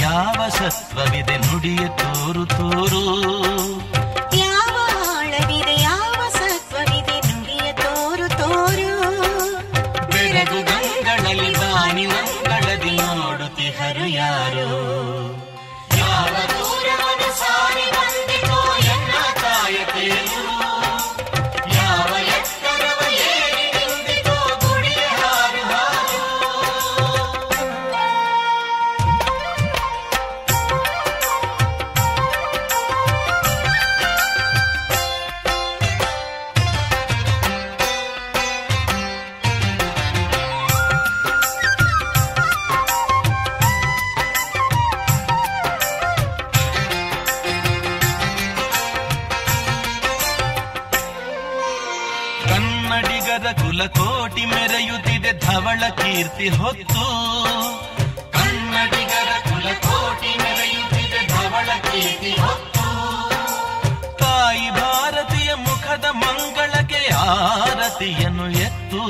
ಯಾವ ಸತ್ವವಿದೆ ನುಡಿಯ ತೋರು ತೋರು ಯಾವ ಆಳವಿದೆ ಯಾವ ಸತ್ವವಿದೆ ನುಡಿಯ ತೋರು ತೋರು ಬೆರಗು ಗಂಗಳಲ್ಲಿ ಬಾನಿ ಮಂಗಳದಿ ನೋಡುತ್ತಿಹರು ಯಾರು ಯಾವ ದೂರವನ್ನು ಸಾರಿ ಬಂದಿತೋ ಎನ್ನ ಕಾಯತೇನು ಯಾವ ಎತ್ತರವ ಏರಿ ನಿಂದಿತೋ ಗುಡಿಯ ಹಾರು ಹಾರು ಕನ್ನಡಿಗರ ಕುಲಕೋಟಿ ಮೆರೆಯುತ್ತಿದೆ ಧವಳ ಕೀರ್ತಿ ಹೊತ್ತು ಕನ್ನಡಿಗರ ಕುಲಕೋಟಿ ಮೆರೆಯುತ್ತಿದೆ ಧವಳ ಕೀರ್ತಿ ಹೊತ್ತು ತಾಯಿ ಭಾರತೀಯ ಮುಖದ ಮಂಗಳಕ್ಕೆ ಆರತಿಯನ್ನು ಎತ್ತು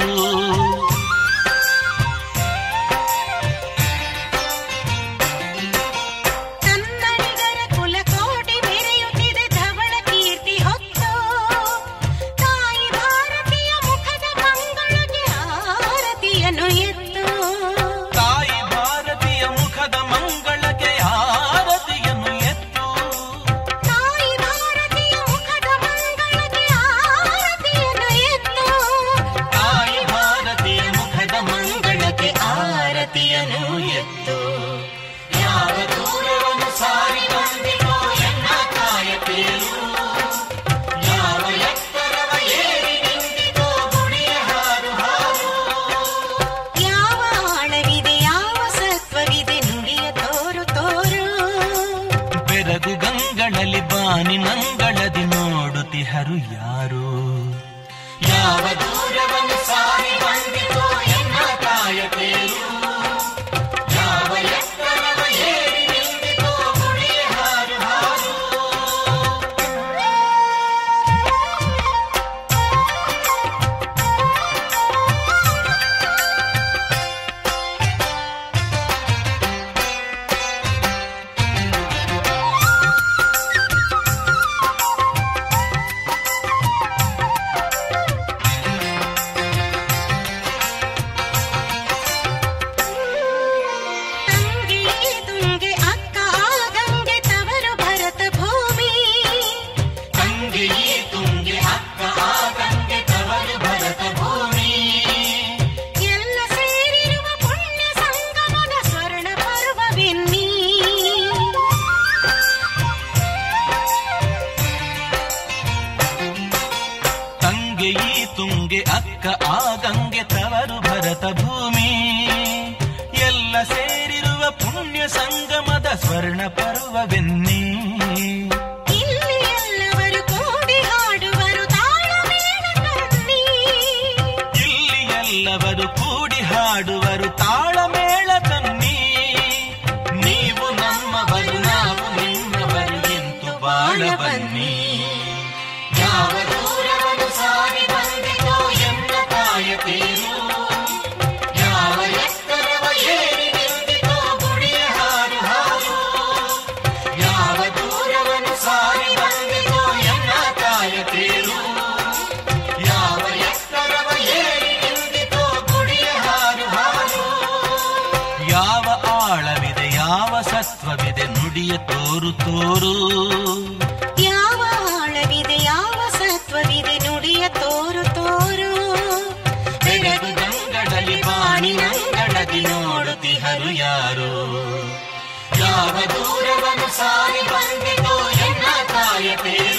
ಕನ್ನಡಿಗರ ಕುಲಕೋಟಿ ಮೆರೆಯುತ್ತಿದೆ ಧವಳ ಕೀರ್ತಿ ಹೊತ್ತು ತಾಯಿ ಭಾರತೀಯ ಮುಖದ ಮಂಗಳಗೆ ಆರತಿಯನ್ನು ಎತ್ತು ತಾಯಿ ಭಾರತೀಯ ಮುಖದ ಮಂಗಳಕ್ಕೆ ಆರತಿಯನ್ನು ಎತ್ತು ತಾಯಿ ಭಾರತೀಯ ಮುಖದ ಮಂಗಳಗೆ ಆರತಿಯನ್ನು ಎತ್ತು ತಾಯಿ ಭಾರತೀಯ ಮುಖದ ಮಂಗಳಕ್ಕೆ ಆರತಿಯನ್ನು ಎತ್ತು ಯಾವ ದೂರವನ್ನು ಸಾರಿ ಬಂದಿತೋ ಎನ್ನ ಕಾಯತೇನು ಯಾವ ಎತ್ತರವ ಏರಿ ನಿಂತಿತೋ ಗುಡಿಯ ಹಾರು ಹಾರು ಯಾವ ಆಳವಿದೆ ಯಾವ ಸತ್ವವಿದೆ ನುಡಿಯ ತೋರು ತೋರು ಬೆರಗು ಗಂಗಳಲ್ಲಿ ಬಾನಿ ನಂಗಳದಿ ನೋಡುತ್ತಿಹರು ಯಾರು ಯಾವ ದೂರವನ್ನು ಸಾರಿ ಬಂದಿತೋ ಎನ್ನ ಕಾಯತೇನು ಯಾವ ಎತ್ತರವ ಏರಿ ನಿಂತಿತೋ ಗುಡಿಯ ಹಾರು ಹಾರು ತಂಗಿ ತುಂಗೆ ಅಕ್ಕ ಗಂಗೆ ತವರು ಭರತ ಭೂಮಿ ತಂಗಿ ತುಂಗೆ ಅಕ್ಕ ಆ ಗಂಗೆ ತವರು ಭರತ ಭೂಮಿ ಎಲ್ಲ ಸೇರಿರುವ ಪುಣ್ಯ ಸಂಗಮದ ಸ್ವರ್ಣ ಪರ್ವವೆನ್ನಿ ತಂಗೆ ಈ ತುಂಗೆ ಅಕ್ಕ ಆ ಗಂಗೆ ತವರು ಭರತ ಭೂಮಿ ಎಲ್ಲ ಸೇರಿರುವ ಪುಣ್ಯ ಸಂಗಮದ ಸ್ವರ್ಣ ಪರ್ವವೆನ್ನಿ ಇಲ್ಲಿ ಎಲ್ಲವರು ಕೂಡಿ ಹಾಡುವರು ತಾಳಮೇಳ ಕಣ್ಣಿ ಇಲ್ಲಿ ಎಲ್ಲವರು ಕೂಡಿ ಹಾಡುವರು ತಾಳಮೇಳ ತನ್ನಿ ನೀವು ನಮ್ಮವರು ನಾವು ನಿಮ್ಮವರು ಎಂತು ಬಾಳ ಬನ್ನಿ ಯಾವ ದೂರವನ್ನು ಸಾರಿ ಬಂದಿತೋ ಎನ್ನ ಕಾಯತೇನು ಯಾವ ಎತ್ತರವ ಏರಿ ನಿಂತಿತೋ ಗುಡಿಯ ಹಾರು ಹಾರು ಯಾವ ದೂರವನ್ನು ಸಾರಿ ಬಂದಿತೋ ಎನ್ನ ಕಾಯತೇನು ಯಾವ ಎತ್ತರವ ಏರಿ ನಿಂತಿತೋ ಗುಡಿಯ ಹಾರು ಹಾರು ಯಾವ ಆಳವಿದೆ ಯಾವ ಸತ್ವವಿದೆ ನುಡಿಯ ತೋರು ತೋರು ಯಾವ ಆಳವಿದೆ ಯಾವ ಸತ್ವವಿದೆ ನುಡಿಯ ತೋರು ತೋರು ಬೆಳಗು ಗಂಗಳಲಿ ಬಾಣಿ ನಂಗಳದಿ ನೋಡುತ್ತಿಹರು ಯಾರು ಯಾವ ದೂರವನ್ನು ಸಾರಿ ಬಂದಿತೋ ಎನ್ನ ಕಾಯತೇನು